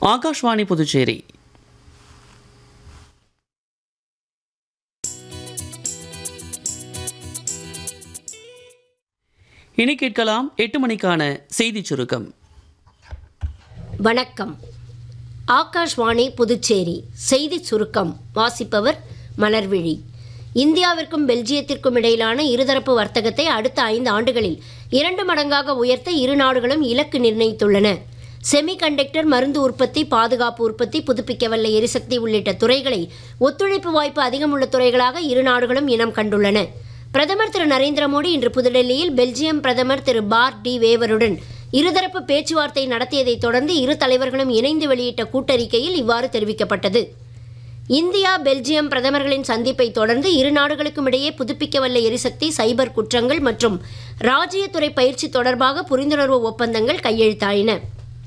ஆகாஷ்வாணி புதுச்சேரி இனி கேட்கலாம் எட்டு மணிக்கான செய்திச் சுருக்கம் வணக்கம் ஆகாஷ்வாணி புதுச்சேரி செய்தி சுருக்கம் வாசிப்பவர் மலர்விழி இந்தியாவிற்கும் பெல்ஜியத்திற்கும் இடையிலான இருதரப்பு வர்த்தகத்தை அடுத்த ஐந்து ஆண்டுகளில் இரண்டு மடங்காக உயர்த்த இரு நாடுகளும் இலக்கு நிர்ணயித்துள்ளன செமிகண்டக்டர் மருந்து உற்பத்தி பாதுகாப்பு உற்பத்தி புதுப்பிக்கவல்ல எரிசக்தி உள்ளிட்ட துறைகளை ஒத்துழைப்பு வாய்ப்பு அதிகமுள்ள துறைகளாக இரு நாடுகளும் இனம் கண்டுள்ளன பிரதமர் திரு நரேந்திர மோடி இன்று புதுடெல்லியில் பெல்ஜியம் பிரதமர் திரு பார் டி வேவருடன் இருதரப்பு பேச்சுவார்த்தை நடத்தியதைத் தொடர்ந்து இரு தலைவர்களும் இணைந்து வெளியிட்ட கூட்டறிக்கையில் இவ்வாறு தெரிவிக்கப்பட்டது இந்தியா பெல்ஜியம் பிரதமர்களின் சந்திப்பை தொடர்ந்து இரு நாடுகளுக்கும் இடையே புதுப்பிக்கவல்ல எரிசக்தி சைபர் குற்றங்கள் மற்றும் ராஜ்யத்துறை பயிற்சி தொடர்பாக புரிந்துணர்வு ஒப்பந்தங்கள் கையெழுத்தாயின